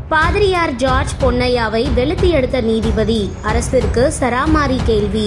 பாதிரியார் ஜார்ஜ் பொன்னையாவை வெளுத்து எடுத்த நீதிபதி அரசிற்கு சராமாரி கேள்வி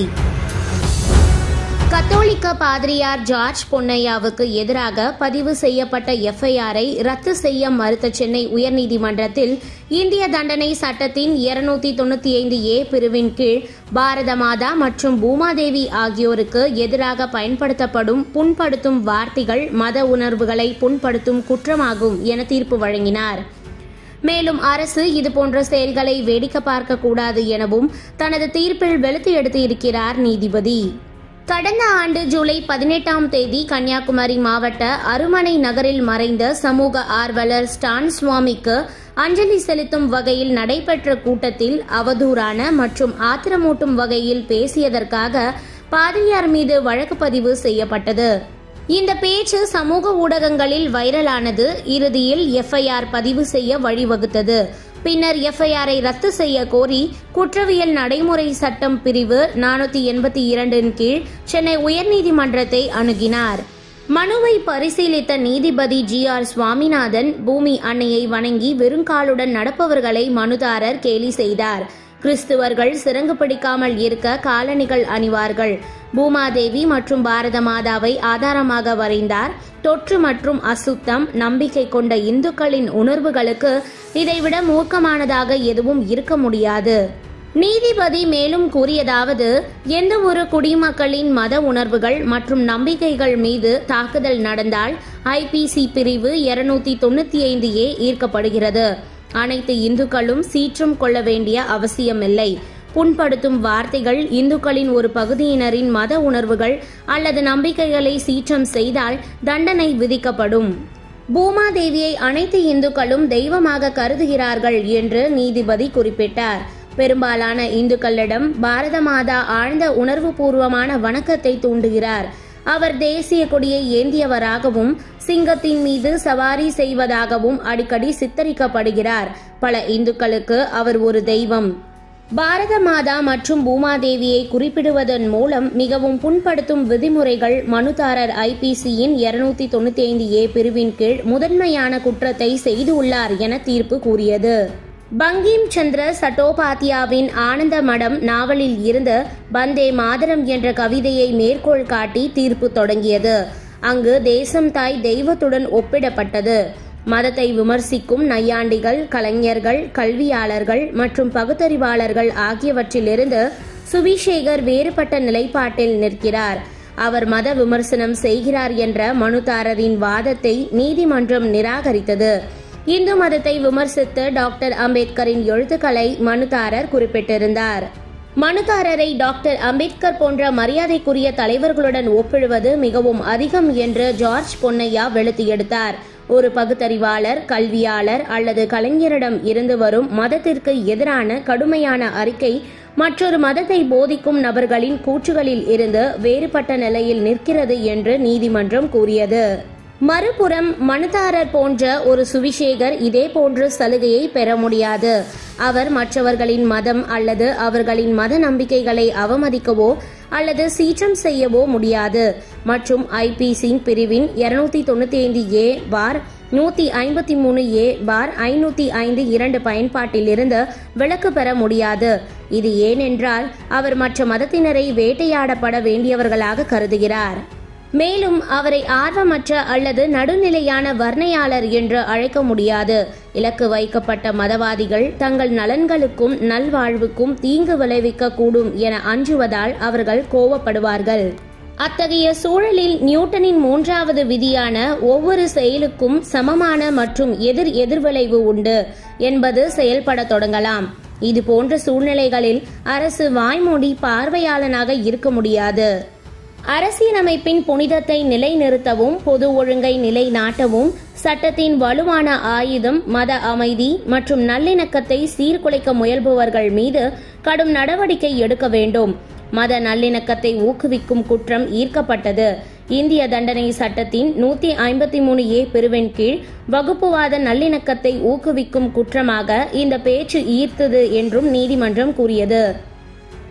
கத்தோலிக்க பாதிரியார் ஜார்ஜ் பொன்னையாவுக்கு எதிராக பதிவு செய்யப்பட்ட எஃப்ஐஆரை ரத்து செய்ய மறுத்த சென்னை உயர்நீதிமன்றத்தில் இந்திய தண்டனை சட்டத்தின் இருநூத்தி தொண்ணூத்தி ஐந்து ஏ பிரிவின் கீழ் பாரத மாதா மற்றும் பூமாதேவி ஆகியோருக்கு எதிராக பயன்படுத்தப்படும் புண்படுத்தும் வார்த்தைகள் மத உணர்வுகளை புண்படுத்தும் குற்றமாகும் என தீர்ப்பு வழங்கினார் மேலும் அரசு இதுபோன்ற செயல்களை வேடிக்கை பார்க்க கூடாது எனவும் தனது தீர்ப்பில் வெளுத்து எடுத்து இருக்கிறார் நீதிபதி கடந்த ஆண்டு ஜூலை பதினெட்டாம் தேதி கன்னியாகுமரி மாவட்ட அருமனை நகரில் மறைந்த சமூக ஆர்வலர் ஸ்டான் சுவாமிக்கு அஞ்சலி செலுத்தும் வகையில் நடைபெற்ற கூட்டத்தில் அவதூறான மற்றும் ஆத்திரமூட்டும் வகையில் பேசியதற்காக பாதிரியார் மீது வழக்கு பதிவு செய்யப்பட்டது இந்த பேச்சு சமூக ஊடகங்களில் வைரலானது இறுதியில் எஃப்ஐஆர் பதிவு செய்ய வழிவகுத்தது பின்னர் எஃப்ஐஆரை ரத்து செய்ய கோரி குற்றவியல் நடைமுறை சட்டம் பிரிவு நானூத்தி எண்பத்தி இரண்டின் கீழ் சென்னை உயர்நீதிமன்றத்தை அணுகினார் மனுவை பரிசீலித்த நீதிபதி ஜி ஆர் சுவாமிநாதன் பூமி அன்னையை வணங்கி வெறுங்காலுடன் நடப்பவர்களை மனுதாரர் கேலி செய்தார் கிறிஸ்துவர்கள் சிறங்கு பிடிக்காமல் இருக்க காலணிகள் அணிவார்கள் பூமாதேவி மற்றும் பாரத மாதாவை ஆதாரமாக வரைந்தார் தொற்று மற்றும் அசுத்தம் நம்பிக்கை கொண்ட இந்துக்களின் உணர்வுகளுக்கு இதைவிட மூர்க்கமானதாக எதுவும் இருக்க முடியாது நீதிபதி மேலும் கூறியதாவது எந்த ஒரு குடிமக்களின் மத உணர்வுகள் மற்றும் நம்பிக்கைகள் மீது தாக்குதல் நடந்தால் ஐபிசி பிரிவு இருநூத்தி தொண்ணூத்தி ஐந்து ஏ ஈர்க்கப்படுகிறது அனைத்து இந்துக்களும் சீற்றம் கொள்ள வேண்டிய அவசியமில்லை புண்படுத்தும் வார்த்தைகள் இந்துக்களின் ஒரு பகுதியினரின் மத உணர்வுகள் அல்லது நம்பிக்கைகளை சீற்றம் செய்தால் தண்டனை விதிக்கப்படும் பூமாதேவியை அனைத்து இந்துக்களும் தெய்வமாக கருதுகிறார்கள் என்று நீதிபதி குறிப்பிட்டார் பெரும்பாலான இந்துக்களிடம் பாரத மாதா ஆழ்ந்த உணர்வுபூர்வமான வணக்கத்தை தூண்டுகிறார் அவர் தேசிய கொடியை ஏந்தியவராகவும் சிங்கத்தின் மீது சவாரி செய்வதாகவும் அடிக்கடி சித்தரிக்கப்படுகிறார் பல இந்துக்களுக்கு அவர் ஒரு தெய்வம் பாரத மாதா மற்றும் பூமாதேவியை குறிப்பிடுவதன் மூலம் மிகவும் புண்படுத்தும் விதிமுறைகள் மனுதாரர் ஐபிசியின் இருநூத்தி தொண்ணூத்தி ஐந்து ஏ பிரிவின் கீழ் முதன்மையான குற்றத்தை செய்துள்ளார் என தீர்ப்பு கூறியது பங்கீம் சந்திர சட்டோபாத்தியாவின் ஆனந்த மடம் நாவலில் இருந்து வந்தே மாதரம் என்ற கவிதையை மேற்கோள் காட்டி தீர்ப்பு தொடங்கியது அங்கு தேசம் தாய் தெய்வத்துடன் ஒப்பிடப்பட்டது மதத்தை விமர்சிக்கும் நையாண்டிகள் கலைஞர்கள் கல்வியாளர்கள் மற்றும் பகுத்தறிவாளர்கள் ஆகியவற்றிலிருந்து சுவிசேகர் வேறுபட்ட நிலைப்பாட்டில் நிற்கிறார் அவர் மத விமர்சனம் செய்கிறார் என்ற மனுதாரரின் வாதத்தை நீதிமன்றம் நிராகரித்தது இந்து மதத்தை விமர்சித்து டாக்டர் அம்பேத்கரின் எழுத்துக்களை மனுதாரர் குறிப்பிட்டிருந்தார் மனுதாரரை டாக்டர் அம்பேத்கர் போன்ற மரியாதைக்குரிய தலைவர்களுடன் ஒப்பிடுவது மிகவும் அதிகம் என்று ஜார்ஜ் பொன்னையா வெளுத்து எடுத்தார் ஒரு பகுத்தறிவாளர் கல்வியாளர் அல்லது கலைஞரிடம் இருந்து வரும் மதத்திற்கு எதிரான கடுமையான அறிக்கை மற்றொரு மதத்தை போதிக்கும் நபர்களின் கூற்றுகளில் இருந்து வேறுபட்ட நிலையில் நிற்கிறது என்று நீதிமன்றம் கூறியது மறுபுறம் மனுதாரர் போன்ற ஒரு சுவிசேகர் இதே போன்ற சலுகையை பெற முடியாது அவர் மற்றவர்களின் மதம் அல்லது அவர்களின் மத நம்பிக்கைகளை அவமதிக்கவோ அல்லது சீற்றம் செய்யவோ முடியாது மற்றும் ஐபிசி பிரிவின் இருநூத்தி தொண்ணூத்தி ஐந்து ஏ பார் நூத்தி ஐம்பத்தி மூணு ஏ பார் ஐநூத்தி ஐந்து இரண்டு பயன்பாட்டிலிருந்து விலக்கு பெற முடியாது இது ஏனென்றால் அவர் மற்ற மதத்தினரை வேட்டையாடப்பட வேண்டியவர்களாக கருதுகிறார் மேலும் அவரை ஆர்வமற்ற அல்லது நடுநிலையான வர்ணையாளர் என்று அழைக்க முடியாது இலக்கு வைக்கப்பட்ட மதவாதிகள் தங்கள் நலன்களுக்கும் நல்வாழ்வுக்கும் தீங்கு விளைவிக்க கூடும் என அஞ்சுவதால் அவர்கள் கோவப்படுவார்கள் அத்தகைய சூழலில் நியூட்டனின் மூன்றாவது விதியான ஒவ்வொரு செயலுக்கும் சமமான மற்றும் எதிர் எதிர்விளைவு உண்டு என்பது செயல்பட தொடங்கலாம் இது போன்ற சூழ்நிலைகளில் அரசு வாய்மூடி பார்வையாளனாக இருக்க முடியாது அரசியலமைப்பின் புனிதத்தை நிலைநிறுத்தவும் பொது ஒழுங்கை நிலைநாட்டவும் சட்டத்தின் வலுவான ஆயுதம் மத அமைதி மற்றும் நல்லிணக்கத்தை சீர்குலைக்க முயல்பவர்கள் மீது கடும் நடவடிக்கை எடுக்க வேண்டும் மத நல்லிணக்கத்தை ஊக்குவிக்கும் குற்றம் ஈர்க்கப்பட்டது இந்திய தண்டனை சட்டத்தின் நூத்தி ஐம்பத்தி மூணு ஏ பிரிவின் கீழ் வகுப்புவாத நல்லிணக்கத்தை ஊக்குவிக்கும் குற்றமாக இந்த பேச்சு ஈர்த்தது என்றும் நீதிமன்றம் கூறியது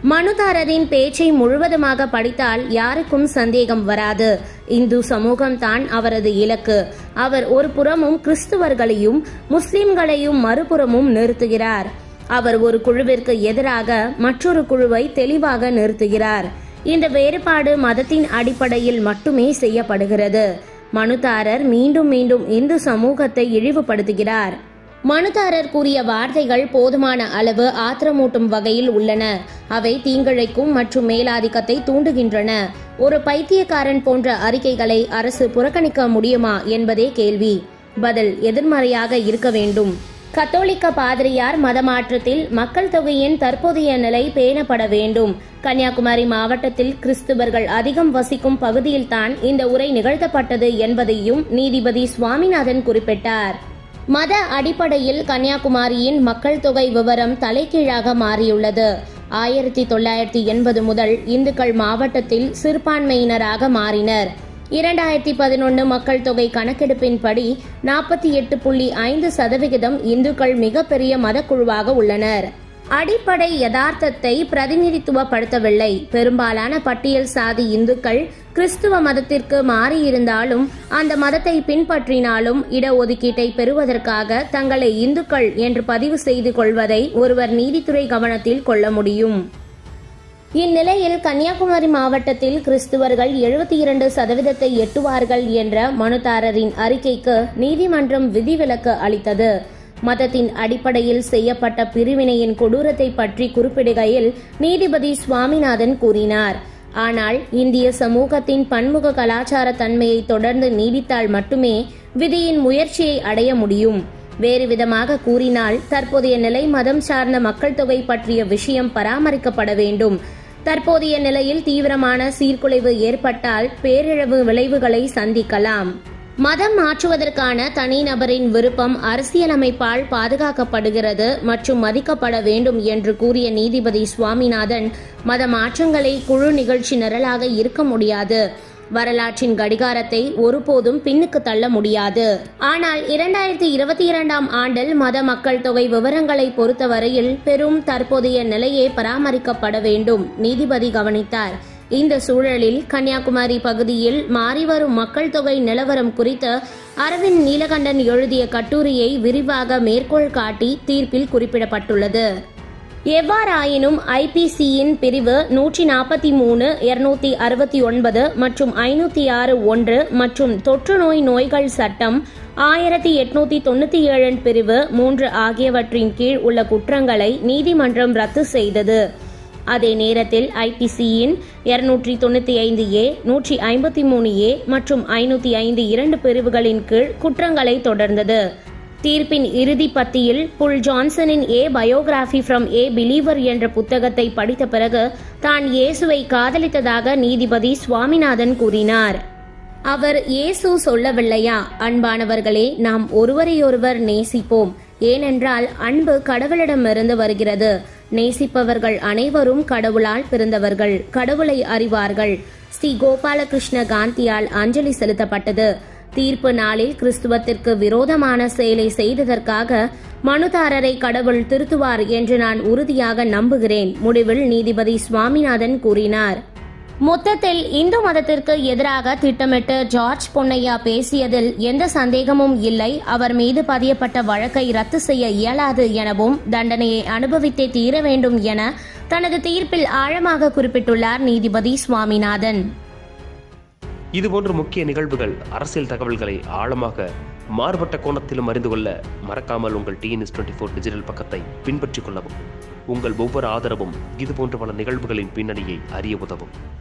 மனுதாரரின் பேச்சை முழுவதுமாக படித்தால் யாருக்கும் சந்தேகம் வராது இந்து சமூகம்தான் அவரது இலக்கு அவர் ஒரு புறமும் கிறிஸ்துவர்களையும் முஸ்லிம்களையும் மறுபுறமும் நிறுத்துகிறார் அவர் ஒரு குழுவிற்கு எதிராக மற்றொரு குழுவை தெளிவாக நிறுத்துகிறார் இந்த வேறுபாடு மதத்தின் அடிப்படையில் மட்டுமே செய்யப்படுகிறது மனுதாரர் மீண்டும் மீண்டும் இந்து சமூகத்தை இழிவுபடுத்துகிறார் மனுதாரர் கூறிய வார்த்தைகள் போதுமான அளவு ஆத்திரமூட்டும் வகையில் உள்ளன அவை தீங்கிழைக்கும் மற்றும் மேலாதிக்கத்தை தூண்டுகின்றன ஒரு பைத்தியக்காரன் போன்ற அறிக்கைகளை அரசு புறக்கணிக்க முடியுமா என்பதே கேள்வி பதில் எதிர்மறையாக இருக்க வேண்டும் கத்தோலிக்க பாதிரியார் மதமாற்றத்தில் மக்கள் தொகையின் தற்போதைய நிலை பேணப்பட வேண்டும் கன்னியாகுமரி மாவட்டத்தில் கிறிஸ்துவர்கள் அதிகம் வசிக்கும் பகுதியில்தான் இந்த உரை நிகழ்த்தப்பட்டது என்பதையும் நீதிபதி சுவாமிநாதன் குறிப்பிட்டார் மத அடிப்படையில் கன்னியாகுமரியின் மக்கள் தொகை விவரம் தலைகீழாக மாறியுள்ளது ஆயிரத்தி தொள்ளாயிரத்தி எண்பது முதல் இந்துக்கள் மாவட்டத்தில் சிறுபான்மையினராக மாறினர் இரண்டாயிரத்தி பதினொன்று மக்கள் தொகை கணக்கெடுப்பின்படி நாற்பத்தி எட்டு புள்ளி ஐந்து சதவிகிதம் இந்துக்கள் மிகப்பெரிய மதக்குழுவாக உள்ளனர் அடிப்படை யதார்த்தத்தை பிரதிநிதித்துவப்படுத்தவில்லை பெரும்பாலான பட்டியல் சாதி இந்துக்கள் கிறிஸ்துவ மதத்திற்கு மாறியிருந்தாலும் அந்த மதத்தை பின்பற்றினாலும் இடஒதுக்கீட்டை பெறுவதற்காக தங்களை இந்துக்கள் என்று பதிவு செய்து கொள்வதை ஒருவர் நீதித்துறை கவனத்தில் கொள்ள முடியும் இந்நிலையில் கன்னியாகுமரி மாவட்டத்தில் கிறிஸ்துவர்கள் எழுபத்தி இரண்டு சதவீதத்தை எட்டுவார்கள் என்ற மனுதாரரின் அறிக்கைக்கு நீதிமன்றம் விதிவிலக்கு அளித்தது மதத்தின் அடிப்படையில் செய்யப்பட்ட பிரிவினையின் கொடூரத்தை பற்றி குறிப்பிடுகையில் நீதிபதி சுவாமிநாதன் கூறினார் ஆனால் இந்திய சமூகத்தின் பன்முக கலாச்சார தன்மையை தொடர்ந்து நீடித்தால் மட்டுமே விதியின் முயற்சியை அடைய முடியும் வேறு விதமாக கூறினால் தற்போதைய நிலை மதம் சார்ந்த மக்கள் தொகை பற்றிய விஷயம் பராமரிக்கப்பட வேண்டும் தற்போதைய நிலையில் தீவிரமான சீர்குலைவு ஏற்பட்டால் பேரிழவு விளைவுகளை சந்திக்கலாம் மதம் மாற்றுவதற்கான தனிநபரின் விருப்பம் அரசியலமைப்பால் பாதுகாக்கப்படுகிறது மற்றும் மதிக்கப்பட வேண்டும் என்று கூறிய நீதிபதி சுவாமிநாதன் மத மாற்றங்களை குழு நிகழ்ச்சி நிரலாக இருக்க முடியாது வரலாற்றின் கடிகாரத்தை ஒருபோதும் பின்னுக்கு தள்ள முடியாது ஆனால் இரண்டாயிரத்தி இருபத்தி இரண்டாம் ஆண்டில் மத மக்கள் தொகை விவரங்களை பொறுத்தவரையில் பெரும் தற்போதைய நிலையே பராமரிக்கப்பட வேண்டும் நீதிபதி கவனித்தார் இந்த சூழலில் கன்னியாகுமரி பகுதியில் மாறிவரும் மக்கள் தொகை நிலவரம் குறித்து அரவிந்த் நீலகண்டன் எழுதிய கட்டுரையை விரிவாக மேற்கோள் காட்டி தீர்ப்பில் குறிப்பிடப்பட்டுள்ளது எவ்வாறாயினும் ஐபிசியின் பிரிவு நூற்றி நாற்பத்தி மூணு இருநூத்தி அறுபத்தி ஒன்பது மற்றும் ஐநூத்தி ஆறு ஒன்று மற்றும் தொற்று நோய் நோய்கள் சட்டம் ஆயிரத்தி எட்நூத்தி தொண்ணூத்தி ஏழு பிரிவு மூன்று ஆகியவற்றின் கீழ் உள்ள குற்றங்களை நீதிமன்றம் ரத்து செய்தது அதே நேரத்தில் ஐபிசியின் இருநூற்றி தொண்ணூத்தி ஐந்து ஏ நூற்றி ஐம்பத்தி மூணு ஏ மற்றும் ஐநூத்தி ஐந்து இரண்டு பிரிவுகளின் கீழ் குற்றங்களை தொடர்ந்தது தீர்ப்பின் இறுதி பத்தியில் புல் ஜான்சனின் a biography from a believer என்ற புத்தகத்தை படித்த பிறகு தான் இயேசுவை காதலித்ததாக நீதிபதி சுவாமிநாதன் கூறினார் அவர் இயேசு சொல்லவில்லையா அன்பானவர்களே நாம் ஒருவரையொருவர் நேசிப்போம் ஏனென்றால் அன்பு கடவுளிடமிருந்து வருகிறது நேசிப்பவர்கள் அனைவரும் கடவுளால் பிறந்தவர்கள் கடவுளை அறிவார்கள் ஸ்ரீ கோபாலகிருஷ்ண காந்தியால் அஞ்சலி செலுத்தப்பட்டது தீர்ப்பு நாளில் கிறிஸ்துவத்திற்கு விரோதமான செயலை செய்ததற்காக மனுதாரரை கடவுள் திருத்துவார் என்று நான் உறுதியாக நம்புகிறேன் முடிவில் நீதிபதி சுவாமிநாதன் கூறினார் மொத்தத்தில் இந்து மதத்திற்கு எதிராக திட்டமிட்டு ஜார்ஜ் பொன்னையா பேசியதில் எந்த சந்தேகமும் இல்லை அவர் மீது பதியப்பட்ட வழக்கை ரத்து செய்ய இயலாது எனவும் தண்டனையை அனுபவித்தே தீர வேண்டும் என தனது தீர்ப்பில் ஆழமாக குறிப்பிட்டுள்ளார் நீதிபதி சுவாமிநாதன் இதுபோன்ற முக்கிய நிகழ்வுகள் அரசியல் தகவல்களை ஆழமாக மாறுபட்ட கோணத்திலும் அறிந்து கொள்ள மறக்காமல் உங்கள் டிஎன்எஸ் டுவெண்ட்டி ஃபோர் டிஜிட்டல் பக்கத்தை பின்பற்றிக் கொள்ளவும் உங்கள் ஒவ்வொரு ஆதரவும் இதுபோன்ற பல நிகழ்வுகளின் பின்னணியை அறிய உதவும்